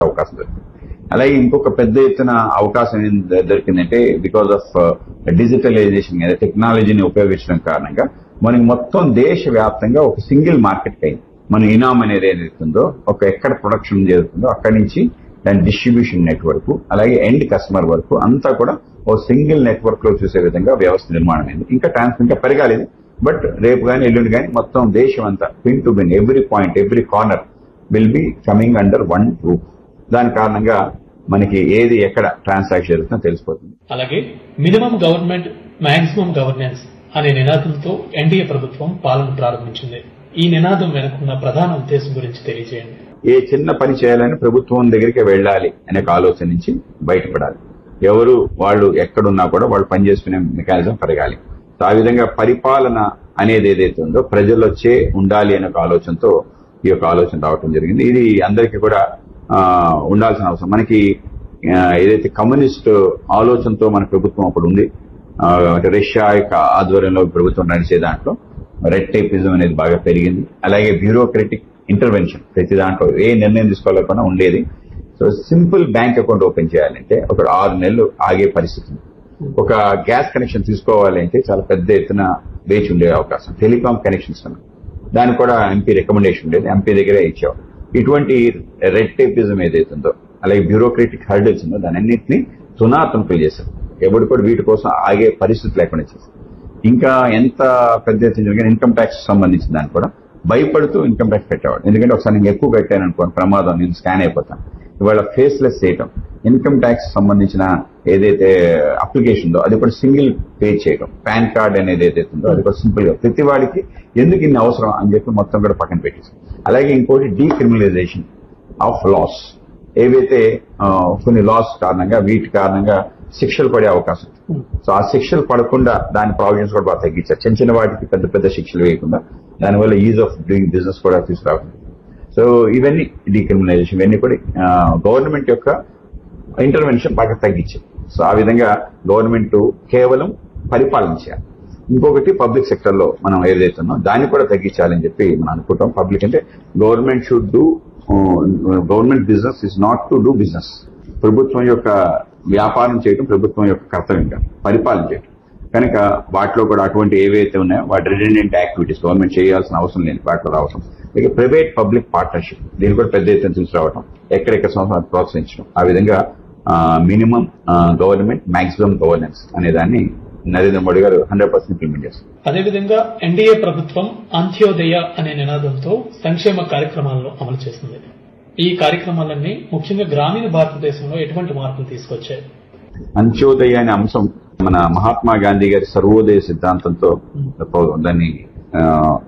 అవకాశం దొరికింది అలాగే ఇంకొక పెద్ద ఎత్తున అవకాశం ఏం ద- దొరికిందంటే బికాస్ ఆఫ్ డిజిటలైజేషన్ టెక్నాలజీని ఉపయోగించడం కారణంగా మనకి మొత్తం దేశ వ్యాప్తంగా ఒక సింగిల్ మార్కెట్ అయింది మన ఇనామ్ అనేది ఏదైతే ఉందో ఒక ఎక్కడ ప్రొడక్షన్ జరుగుతుందో అక్కడి నుంచి దాని డిస్ట్రిబ్యూషన్ నెట్వర్క్ అలాగే ఎండ్ కస్టమర్ వరకు అంతా కూడా ఓ సింగిల్ నెట్వర్క్ లో చూసే విధంగా వ్యవస్థ నిర్మాణం అయింది ఇంకా ట్రాన్స్ ఇంకా పెరగాలి ఇది. బట్ రేపు కానీ ఎల్లుండి కానీ మొత్తం దేశం అంతా pin to pin every point every corner will be coming under one roof దాని కారణంగా మనకి ఏది ఎక్కడ ట్రాన్సాక్షన్ జరుగుతుందో తెలిసిపోతుంది అలాగే మినిమం గవర్నమెంట్ మాక్సిమం గవర్నెన్స్ అనే నినాదంతో ఎన్డీఏ ప్రభుత్వం పాలన ప్రారంభించింది ఈ నినాదం వెనుకున్న ప్రధాన ఉద్దేశం గురించి తెలియజేయండి ఏ చిన్న పని చేయాలని ప్రభుత్వం దగ్గరికి వెళ్ళాలి అనే ఒక ఆలోచన నుంచి బయటపడాలి ఎవరు వాళ్ళు ఎక్కడున్నా కూడా వాళ్ళు పనిచేసుకునే మెకానిజం పెరగాలి సో ఆ విధంగా పరిపాలన అనేది ఏదైతే ఉందో ప్రజలొచ్చే ఉండాలి అనే ఒక ఆలోచనతో ఈ యొక్క ఆలోచన రావటం జరిగింది ఇది అందరికీ కూడా ఆ, ఉండాల్సిన అవసరం మనకి ఆ, ఏదైతే కమ్యూనిస్ట్ ఆలోచనతో మన ప్రభుత్వం అప్పుడు ఉంది ఆ, అంటే రష్యా యొక్క ఆధ్వర్యంలో ప్రభుత్వం నడిచే దాంట్లో రెడ్ టైపిజం అనేది బాగా పెరిగింది అలాగే బ్యూరోక్రటిక్ ఇంటర్వెన్షన్ ప్రతి దాంట్లో ఏ నిర్ణయం తీసుకోలేకుండా ఉండేది so simple bank account open చేయాలంటే ఒక ఆరు నెలలు ఆగే పరిస్థితి ఉంది. ఒక గ్యాస్ కనెక్షన్ తీసుకోవాలి అంటే చాలా పెద్ద ఎత్తున వేచి ఉండే అవకాశం టెలికాం కనెక్షన్స్ ఉన్నాయి దానికి కూడా ఎంపీ రికమెండేషన్ ఉండేది ఎంపీ దగ్గరే ఇచ్చావు ఇటువంటి రెడ్ టేపిజం ఏదైతే ఉందో అలాగే బ్యూరోక్రటిక్ హర్డల్స్ ఉందో దాని అన్నింటినీ తునాతునకలు చేశారు ఎవడు కూడా వీటి కోసం ఆగే పరిస్థితి లేకుండా చేశారు ఇంకా ఎంత పెద్ద ఎత్తున జరిగిన ఇన్కమ్ ట్యాక్స్ సంబంధించిన దాన్ని కూడా భయపడుతూ ఇన్కమ్ ట్యాక్స్ పెట్టేవాడు ఎందుకంటే ఒకసారి నేను ఎక్కువ కట్టాను అనుకోండి ప్రమాదం నేను స్కాన్ అయిపోతాను ఇవాళ ఫేస్లెస్ చేయటం ఇన్కమ్ ట్యాక్స్ సంబంధించిన ఏదైతే అప్లికేషన్ ఉందో అది కూడా సింగిల్ పే చేయడం పాన్ కార్డ్ అనేది ఏదైతే ఉందో అది కూడా సింపుల్ గా ప్రతి వాడికి ఎందుకు ఇన్ని అవసరం అని చెప్పి మొత్తం కూడా పక్కన పెట్టేసి అలాగే ఇంకోటి డీక్రిమినలైజేషన్ ఆఫ్ లాస్ ఏవైతే ఆ, కొన్ని లాస్ కారణంగా వీటి కారణంగా శిక్షలు పడే అవకాశం ఉంది. సో ఆ శిక్షలు పడకుండా దాని ప్రావిజన్స్ కూడా బాగా తగ్గించారు చిన్న చిన్న వాటికి పెద్ద పెద్ద శిక్షలు వేయకుండా దానివల్ల ఈజ్ ఆఫ్ డూయింగ్ బిజినెస్ కూడా తీసుకురావడం సో ఇవన్నీ డీక్రిమినలైజేషన్ ఇవన్నీ కూడా గవర్నమెంట్ యొక్క ఇంటర్వెన్షన్ బాగా తగ్గించాయి సో ఆ విధంగా గవర్నమెంట్ కేవలం పరిపాలన చేయాలి ఇంకొకటి పబ్లిక్ సెక్టర్ లో మనం ఏదైతే ఉన్నో దాన్ని కూడా తగ్గించాలని చెప్పి మనం అనుకుంటాం పబ్లిక్ అంటే government should do government business is not to do business ప్రభుత్వం యొక్క వ్యాపారం చేయడం ప్రభుత్వం యొక్క కర్తవ్యం కాదు పరిపాలన చేయడం కనుక వాటిలో కూడా అటువంటి ఏవైతే ఉన్నాయో వాటి రిటెండెంట్ యాక్టివిటీస్ గవర్నమెంట్ చేయాల్సిన అవసరం లేదు వాటిలో రావటం ఇక ప్రైవేట్ పబ్లిక్ పార్ట్నర్షిప్ దీన్ని కూడా పెద్ద ఎత్తున తీసుకురావటం ఎక్కడెక్కడ సంవత్సరాలు ప్రోత్సహించడం ఆ విధంగా మినిమం గవర్నమెంట్ మాక్సిమం గవర్నెన్స్ అనే దాన్ని నరేంద్ర మోడీ గారు హండ్రెడ్ పర్సెంట్ ఇంప్లిమెంట్ చేస్తారు అదేవిధంగా ఎన్డీఏ ప్రభుత్వం అంత్యోదయ అనే నినాదంతో సంక్షేమ కార్యక్రమాలను అమలు చేస్తుంది ఈ కార్యక్రమాలన్నీ ముఖ్యంగా గ్రామీణ భారతదేశంలో ఎటువంటి మార్పులు తీసుకొచ్చాయి అంత్యోదయ అనే అంశం మన మహాత్మా గాంధీ గారి సర్వోదయ సిద్ధాంతంతో దాన్ని ఆ,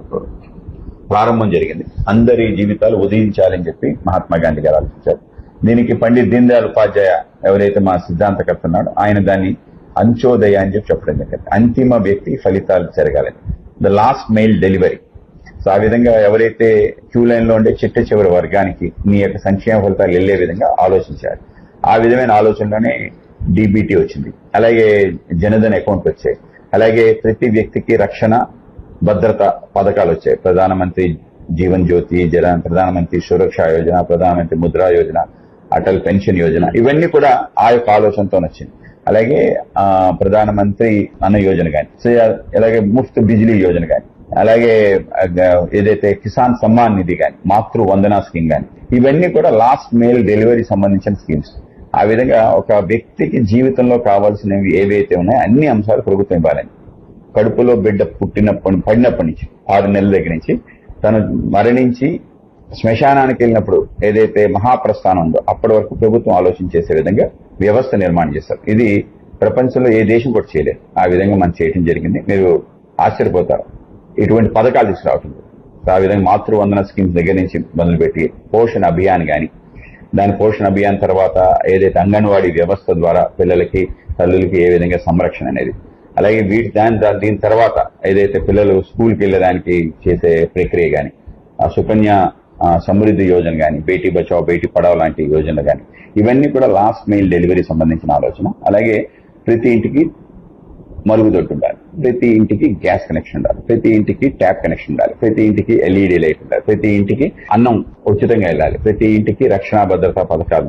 ప్రారంభం జరిగింది అందరి జీవితాలు ఉదయించాలని చెప్పి మహాత్మా గాంధీ గారు ఆలోచించారు దీనికి పండిత్ దీన్ దయాళ్ ఉపాధ్యాయ ఎవరైతే మా సిద్ధాంతకర్త ఉన్నాడో ఆయన దాన్ని అంత్యోదయ అని చెప్పి చెప్పడం జరిగింది అంతిమ వ్యక్తి ఫలితాలు జరగాలని the last mile delivery so ఆ విధంగా ఎవరైతే క్యూ లైన్ లో ఉండే చిట్ట చివరి వర్గానికి మీ యొక్క సంక్షేమ ఫలితాలు వెళ్లే విధంగా ఆలోచించారు ఆ విధమైన ఆలోచనలోనే డీబీటీ వచ్చింది అలాగే జనధన్ అకౌంట్ వచ్చాయి అలాగే ప్రతి వ్యక్తికి రక్షణ భద్రత పథకాలు వచ్చాయి ప్రధానమంత్రి జీవన్ జ్యోతి జన ప్రధానమంత్రి సురక్ష యోజన ప్రధానమంత్రి ముద్రా యోజన అటల్ పెన్షన్ యోజన ఇవన్నీ కూడా ఆ యొక్క ఆలోచనతో వచ్చింది అలాగే ఆ ప్రధానమంత్రి అన్న యోజన కానీ సో అలాగే ముఫ్త్ బిజిలీ యోజన కానీ అలాగే ఆ, ఏదైతే కిసాన్ సమ్మాన్ నిధి కానీ మాతృ వందన స్కీమ్ కానీ ఇవన్నీ కూడా లాస్ట్ మేల్ డెలివరీ సంబంధించిన స్కీమ్స్ ఆ విధంగా ఒక వ్యక్తికి జీవితంలో కావాల్సినవి ఏవైతే ఉన్నాయో అన్ని అంశాలు ప్రభుత్వం ఇవ్వాలని కడుపులో బిడ్డ పుట్టినప్పటి పడినప్పటి నుంచి ఆరు నెలల దగ్గర నుంచి తను మరణించి శ్మశానానికి వెళ్ళినప్పుడు ఏదైతే మహాప్రస్థానం ఉందో అప్పటి వరకు ప్రభుత్వం ఆలోచన చేసే విధంగా వ్యవస్థ నిర్మాణం చేస్తారు ఇది ప్రపంచంలో ఏ దేశం కూడా చేయలేదు ఆ విధంగా మనం చేయడం జరిగింది మీరు ఆశ్చర్యపోతారు ఇటువంటి పథకాలు తీసుకురావటం సో ఆ విధంగా మాతృవందన స్కీమ్స్ దగ్గర నుంచి మొదలుపెట్టి పోషణ అభియాన్ గాని దాని పోషణ అభియాన్ తర్వాత ఏదైతే అంగన్వాడీ వ్యవస్థ ద్వారా పిల్లలకి తల్లులకి ఏ విధంగా సంరక్షణ అనేది అలాగే వీటి దాని దా- దీని తర్వాత ఏదైతే పిల్లలు స్కూల్కి వెళ్ళడానికి చేసే ప్రక్రియ గాని ఆ సుకన్య ఆ, సమృద్ధి యోజన గాని బేటీ బచావ్ బేటీ పడావ్ లాంటి యోజనలు గాని ఇవన్నీ కూడా లాస్ట్ మెయిల్ డెలివరీ సంబంధించిన ఆలోచన అలాగే ప్రతి ఇంటికి మరుగుదొడ్డు ఉండాలి ప్రతి ఇంటికి గ్యాస్ కనెక్షన్ ఉండాలి ప్రతి ఇంటికి ట్యాప్ కనెక్షన్ ఉండాలి ప్రతి ఇంటికి ఎల్ఈడి లైట్ ఉండాలి ప్రతి ఇంటికి అన్నం ఉచితంగా వెళ్ళాలి ప్రతి ఇంటికి రక్షణ భద్రతా పథకాలు